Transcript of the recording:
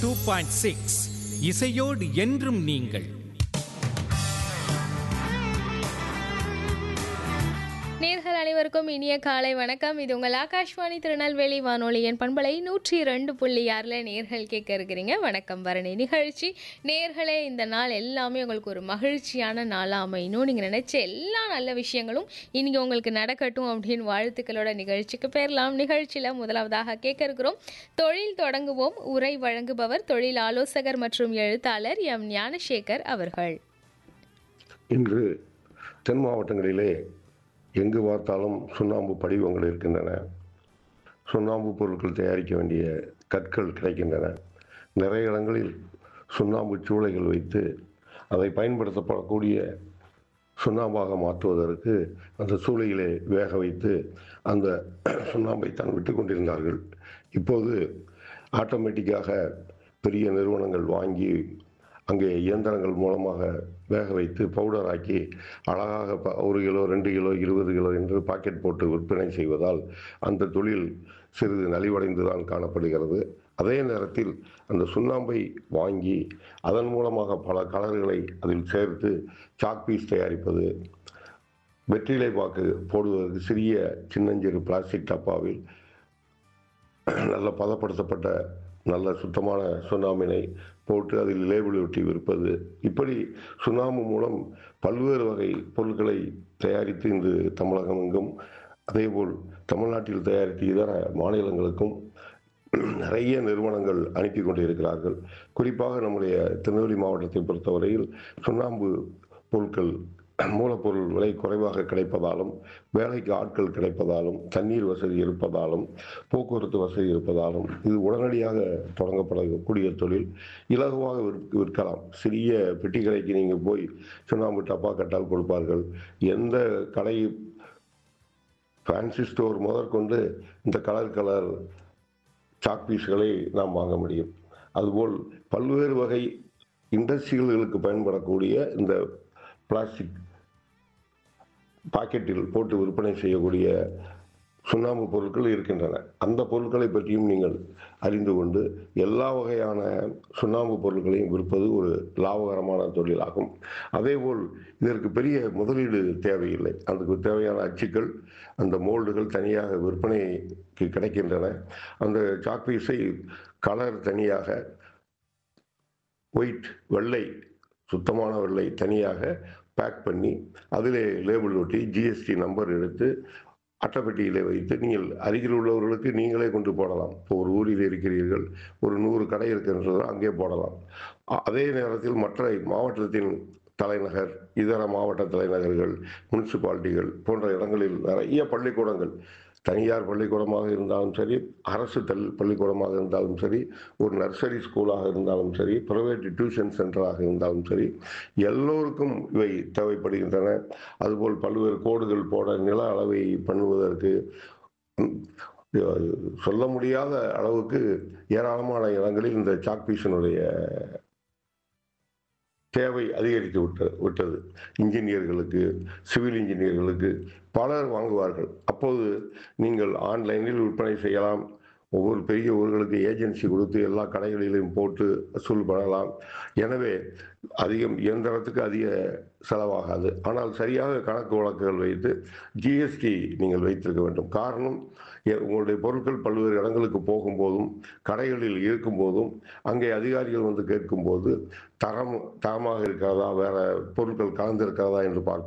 two point six இசையோடு என்றும் நீங்கள் நேர்கள் அனைவருக்கும் இனிய காலை வணக்கம் இது உங்கள் ஆகாஷ்வாணி திருநெல்வேலி வானொலியின் பண்பலை நூற்றி ரெண்டு புள்ளி ஆறில் நேர்கள் கேட்க இருக்கிறீங்க வணக்கம் பரணி நிகழ்ச்சி நேர்களே இந்த நாள் எல்லாமே உங்களுக்கு ஒரு மகிழ்ச்சியான நாளாக அமையணும் நீங்கள் நினைச்ச எல்லா நல்ல விஷயங்களும் இன்னைக்கு உங்களுக்கு நடக்கட்டும் அப்படின்னு வாழ்த்துக்களோட நிகழ்ச்சிக்கு பேரலாம் நிகழ்ச்சியில் முதலாவதாக கேட்க இருக்கிறோம் தொழில் தொடங்குவோம் உரை வழங்குபவர் தொழில் ஆலோசகர் மற்றும் எழுத்தாளர் எம் ஞானசேகர் அவர்கள் இன்று தென் மாவட்டங்களிலே எங்கு பார்த்தாலும் சுண்ணாம்பு படிவங்கள் இருக்கின்றன சுண்ணாம்பு பொருட்கள் தயாரிக்க வேண்டிய கற்கள் கிடைக்கின்றன நிறைய இடங்களில் சுண்ணாம்பு சூளைகள் வைத்து அதை பயன்படுத்தப்படக்கூடிய சுண்ணாம்பாக மாற்றுவதற்கு அந்த சூளையிலே வேக வைத்து அந்த சுண்ணாம்பை தான் விட்டு கொண்டிருந்தார்கள் இப்போது ஆட்டோமேட்டிக்காக பெரிய நிறுவனங்கள் வாங்கி அங்கே இயந்திரங்கள் மூலமாக வேக வைத்து பவுடர் ஆக்கி அழகாக ப- ஒரு கிலோ ரெண்டு கிலோ இருபது கிலோ என்று பாக்கெட் போட்டு விற்பனை செய்வதால் அந்த தொழில் சிறிது நலிவடைந்து தான் காணப்படுகிறது அதே நேரத்தில் அந்த சுண்ணாம்பை வாங்கி அதன் மூலமாக பல கலர்களை அதில் சேர்த்து சாக் பீஸ் தயாரிப்பது வெற்றிலை பாக்கு போடுவதற்கு சிறிய சின்னஞ்சிறு பிளாஸ்டிக் டப்பாவில் நல்ல பதப்படுத்தப்பட்ட நல்ல சுத்தமான சுண்ணாம்பினை போட்டு அதில் லேபிள் ஒட்டி விற்பது இப்படி சுண்ணாம்பு மூலம் பல்வேறு வகை பொருட்களை தயாரித்து இன்று தமிழகம் எங்கும் அதேபோல் தமிழ்நாட்டில் தயாரித்து இதர மாநிலங்களுக்கும் நிறைய நிறுவனங்கள் அனுப்பி கொண்டிருக்கிறார்கள் குறிப்பாக நம்முடைய திருநெல்வேலி மாவட்டத்தை பொறுத்தவரையில் சுண்ணாம்பு பொருட்கள் மூலப்பொருள் விலை குறைவாக கிடைப்பதாலும் வேலைக்கு ஆட்கள் கிடைப்பதாலும் தண்ணீர் வசதி இருப்பதாலும் போக்குவரத்து வசதி இருப்பதாலும் இது உடனடியாக தொடங்கப்படக்கூடிய தொழில் இலகுவாக விற்க- விற்கலாம் சிறிய பெட்டி கடைக்கு நீங்கள் போய் சுண்ணாம்பு டப்பா கட்டால் கொடுப்பார்கள் எந்த கடை ஃபேன்சி ஸ்டோர் முதற்கொண்டு இந்த கலர் கலர் சாக் பீஸ்களை நாம் வாங்க முடியும் அதுபோல் பல்வேறு வகை இண்டஸ்ட்ரியல்களுக்கு பயன்படக்கூடிய இந்த பிளாஸ்டிக் பாக்கெட்டில் போட்டு விற்பனை செய்யக்கூடிய சுண்ணாம்பு பொருட்கள் இருக்கின்றன அந்த பொருட்களை பற்றியும் நீங்கள் அறிந்து கொண்டு எல்லா வகையான சுண்ணாம்பு பொருட்களையும் விற்பது ஒரு லாபகரமான தொழிலாகும் அதேபோல் இதற்கு பெரிய முதலீடு தேவையில்லை அதுக்கு தேவையான அச்சுக்கள் அந்த மோல்டுகள் தனியாக விற்பனைக்கு கிடைக்கின்றன அந்த சாக்பீஸை கலர் தனியாக ஒயிட் வெள்ளை சுத்தமான வெள்ளை தனியாக பேக் பண்ணி அதிலே லேபிள் ஒட்டி ஜிஎஸ்டி நம்பர் எடுத்து அட்டைப்பெட்டியிலே வைத்து நீங்கள் அருகில் உள்ளவர்களுக்கு நீங்களே கொண்டு போடலாம் இப்போ ஒரு ஊரில் இருக்கிறீர்கள் ஒரு நூறு கடை இருக்கின்றது அங்கே போடலாம் அ- அதே நேரத்தில் மற்ற மாவட்டத்தின் தலைநகர் இதர மாவட்ட தலைநகர்கள் முனிசிபாலிட்டிகள் போன்ற இடங்களில் நிறைய பள்ளிக்கூடங்கள் தனியார் பள்ளிக்கூடமாக இருந்தாலும் சரி அரசு தல் பள்ளிக்கூடமாக இருந்தாலும் சரி ஒரு நர்சரி ஸ்கூலாக இருந்தாலும் சரி பிரைவேட் டியூஷன் சென்டராக இருந்தாலும் சரி எல்லோருக்கும் இவை தேவைப்படுகின்றன அதுபோல் பல்வேறு கோடுகள் போட நில அளவை பண்ணுவதற்கு ம், சொல்ல முடியாத அளவுக்கு ஏராளமான இடங்களில் இந்த சாக் பீஸினுடைய தேவை அதிகரித்து விட்டது விட்டது இன்ஜினியர்களுக்கு சிவில் இன்ஜினியர்களுக்கு பலர் வாங்குவார்கள் அப்போது நீங்கள் ஆன்லைனில் விற்பனை செய்யலாம் ஒவ்வொரு பெரிய ஊர்களுக்கு ஏஜென்சி கொடுத்து எல்லா கடைகளிலும் போட்டு வசூல் பண்ணலாம் எனவே அதிகம் இயந்திரத்துக்கு அதிக செலவாகாது ஆனால் சரியாக கணக்கு வழக்குகள் வைத்து ஜிஎஸ்டி நீங்கள் வைத்திருக்க வேண்டும் காரணம் எ- உங்களுடைய பொருட்கள் பல்வேறு இடங்களுக்கு போகும்போதும் கடைகளில் இருக்கும்போதும் அங்கே அதிகாரிகள் வந்து கேட்கும்போது தரம் தரமாக இருக்கிறதா வேற பொருட்கள் கலந்திருக்கிறதா என்று பார்க்க